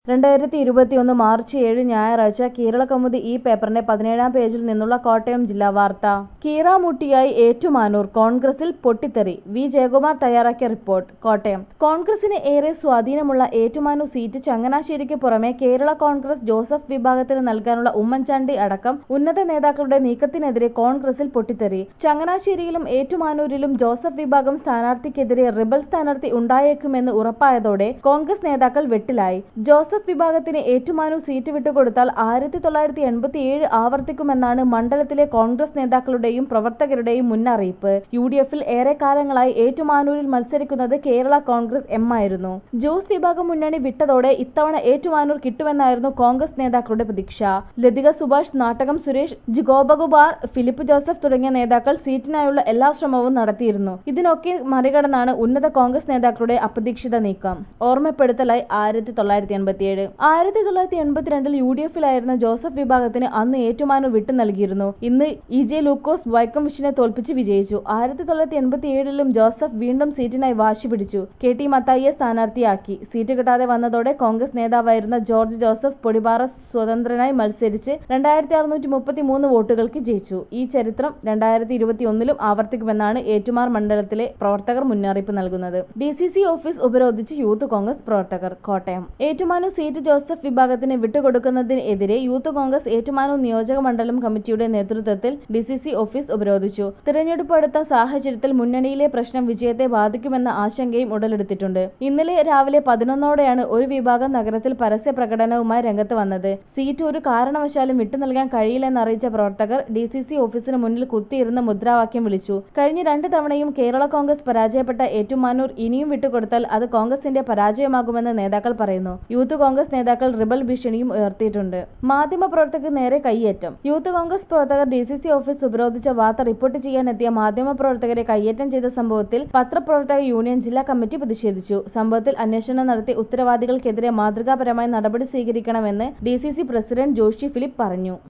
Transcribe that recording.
രണ്ടായിരത്തി ഇരുപത്തിയൊന്ന് മാർച്ച് ഏഴ് ഞായറാഴ്ച കേരളകൗമുദി ഈ പേപ്പറിന്റെ പതിനേഴാം പേജിൽ നിന്നുള്ള കോട്ടയം ജില്ലാ വാർത്ത കീറാമുട്ടിയായി ഏറ്റുമാനൂർ കോൺഗ്രസിൽ പൊട്ടിത്തെറി വി ജയകുമാർ തയ്യാറാക്കിയ റിപ്പോർട്ട് കോട്ടയം കോൺഗ്രസിന് ഏറെ സ്വാധീനമുള്ള ഏറ്റുമാനൂർ സീറ്റ് ചങ്ങനാശ്ശേരിക്ക് പുറമെ കേരള കോൺഗ്രസ് ജോസഫ് വിഭാഗത്തിന് നൽകാനുള്ള ഉമ്മൻചാണ്ടി അടക്കം ഉന്നത നേതാക്കളുടെ നീക്കത്തിനെതിരെ കോൺഗ്രസിൽ പൊട്ടിത്തെറി ചങ്ങനാശ്ശേരിയിലും ഏറ്റുമാനൂരിലും ജോസഫ് വിഭാഗം സ്ഥാനാർത്ഥിക്കെതിരെ റിബൽ സ്ഥാനാർത്ഥി ഉണ്ടായേക്കുമെന്ന് ഉറപ്പായതോടെ കോൺഗ്രസ് നേതാക്കൾ വെട്ടിലായി ജോസഫ് വിഭാഗത്തിന് ഏറ്റുമാനൂർ സീറ്റ് വിട്ടുകൊടുത്താൽ ആയിരത്തി തൊള്ളായിരത്തി എൺപത്തിയേഴ് ആവർത്തിക്കുമെന്നാണ് മണ്ഡലത്തിലെ കോൺഗ്രസ് നേതാക്കളുടെയും പ്രവർത്തകരുടെയും മുന്നറിയിപ്പ് യു ഡി എഫിൽ ഏറെക്കാലങ്ങളായി ഏറ്റുമാനൂരിൽ മത്സരിക്കുന്നത് കേരള കോൺഗ്രസ് എം ആയിരുന്നു ജോസ് വിഭാഗം മുന്നണി വിട്ടതോടെ ഇത്തവണ ഏറ്റുമാനൂർ കിട്ടുമെന്നായിരുന്നു കോൺഗ്രസ് നേതാക്കളുടെ പ്രതീക്ഷ ലതിക സുഭാഷ് നാട്ടകം സുരേഷ് ജിഗോബകുബാർ ഫിലിപ്പ് ജോസഫ് തുടങ്ങിയ നേതാക്കൾ സീറ്റിനായുള്ള എല്ലാ ശ്രമവും നടത്തിയിരുന്നു ഇതിനൊക്കെ മറികടന്നാണ് ഉന്നത കോൺഗ്രസ് നേതാക്കളുടെ അപ്രതീക്ഷിത നീക്കം ഓർമ്മപ്പെടുത്തലായി ആയിരത്തി തൊള്ളായിരത്തി എൺപത്തിയേഴ് ആയിരത്തി തൊള്ളായിരത്തി എൺപത്തിരണ്ടിൽ യു ഡി എഫിലായിരുന്ന ജോസഫ് വിഭാഗത്തിന് അന്ന് ഏറ്റുമാനൂർ വിട്ടു നൽകിയിരുന്നു ഇന്ന് ഇ ജെ ലൂക്കോസ് വൈക്കം വിഷിനെ തോൽപ്പിച്ച് വിജയിച്ചു ആയിരത്തി തൊള്ളായിരത്തി എൺപത്തിയേഴിലും ജോസഫ് വീണ്ടും സീറ്റിനായി വാശി പിടിച്ചു കെ ടി മത്തായിയെ സ്ഥാനാർത്ഥിയാക്കി സീറ്റ് കിട്ടാതെ വന്നതോടെ കോൺഗ്രസ് നേതാവായിരുന്ന ജോർജ് ജോസഫ് പൊടിപാറ സ്വതന്ത്രനായി മത്സരിച്ച് രണ്ടായിരത്തി അറുന്നൂറ്റി മുപ്പത്തി മൂന്ന് വോട്ടുകൾക്ക് ജയിച്ചു ഈ ചരിത്രം രണ്ടായിരത്തി ഇരുപത്തി ഒന്നിലും ആവർത്തിക്കുമെന്നാണ് ഏറ്റുമാർ മണ്ഡലത്തിലെ പ്രവർത്തകർ മുന്നറിയിപ്പ് നൽകുന്നത് ഡി സി സി ഓഫീസ് ഉപരോധിച്ച് യൂത്ത് കോൺഗ്രസ് പ്രവർത്തകർ കോട്ടയം ഏറ്റുമാനൂർ സീറ്റ് ജോസഫ് വിഭാഗത്തിന് വിട്ടുകൊടുക്കുന്നതിനെതിരെ യൂത്ത് കോൺഗ്രസ് ഏറ്റുമാനൂർ നിയോജക മണ്ഡലം കമ്മിറ്റിയുടെ നേതൃത്വത്തിൽ ഡി സി സി ഓഫീസ് ഉപരോധിച്ചു തിരഞ്ഞെടുപ്പ് അടുത്ത സാഹചര്യത്തിൽ മുന്നണിയിലെ പ്രശ്നം വിജയത്തെ ബാധിക്കുമെന്ന ആശങ്കയും ഉടലെടുത്തിട്ടുണ്ട് ഇന്നലെ രാവിലെ പതിനൊന്നോടെയാണ് ഒരു വിഭാഗം നഗരത്തിൽ പരസ്യ പ്രകടനവുമായി രംഗത്ത് വന്നത് സീറ്റ് ഒരു കാരണവശാലും വിട്ടു നൽകാൻ കഴിയില്ലെന്നറിയിച്ച പ്രവർത്തകർ ഡി സി സി ഓഫീസിന് മുന്നിൽ കുത്തിയിരുന്ന് മുദ്രാവാക്യം വിളിച്ചു കഴിഞ്ഞ രണ്ട് തവണയും കേരള കോൺഗ്രസ് പരാജയപ്പെട്ട ഏറ്റുമാനൂർ ഇനിയും വിട്ടുകൊടുത്താൽ അത് കോൺഗ്രസിന്റെ പരാജയമാകുമെന്ന് നേതാക്കൾ പറയുന്നു യൂത്ത് കോൺഗ്രസ് നേതാക്കൾ റിബൽ ഭീഷണിയും ഉയർത്തിയിട്ടുണ്ട് മാധ്യമ പ്രവർത്തകർക്ക് നേരെ കയ്യേറ്റം യൂത്ത് കോൺഗ്രസ് പ്രവർത്തകർ ഡി സി സി ഓഫീസ് ഉപരോധിച്ച വാർത്ത റിപ്പോർട്ട് ചെയ്യാനെത്തിയ മാധ്യമ പ്രവർത്തകരെ കയ്യേറ്റം ചെയ്ത സംഭവത്തിൽ പത്രപ്രവർത്തക യൂണിയൻ ജില്ലാ കമ്മിറ്റി പ്രതിഷേധിച്ചു സംഭവത്തിൽ അന്വേഷണം നടത്തി ഉത്തരവാദികൾക്കെതിരെ മാതൃകാപരമായ നടപടി സ്വീകരിക്കണമെന്ന് D C C president Joshy Philip പറഞ്ഞു